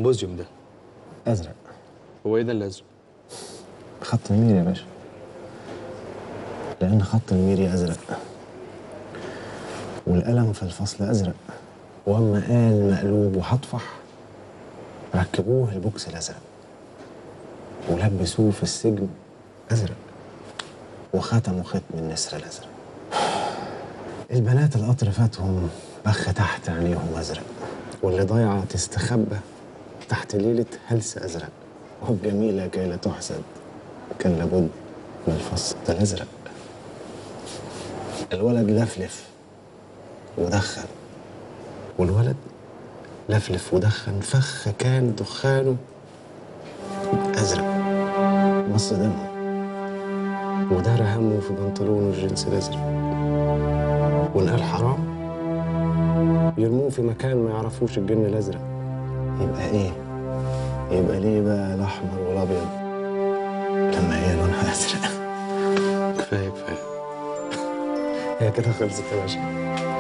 السمبوزيوم ده ازرق هو ايه ده الازرق خط الميري يا باشا لان خط الميري ازرق والقلم في الفصل ازرق واما قال مقلوب وهطفح ركبوه البوكس الازرق ولبسوه في السجن ازرق وختموا ختم النسر الازرق البنات القطر فاتهم بخ تحت عينيهم ازرق واللي ضايعه تستخبى تحت ليله هلس ازرق والجميله كي لا تحسد كان لابد من الفص الازرق الولد لفلف ودخن والولد لفلف ودخن فخ كان دخانه ازرق مص دمه ودار همه في بنطلونه الجنس الازرق ونقال حرام يرموه في مكان ما يعرفوش الجن الازرق يبقى ايه يبقى ليه بقى الاحمر والابيض لما هي لونها ازرق كفايه كفايه هي كده خلصت يا باشا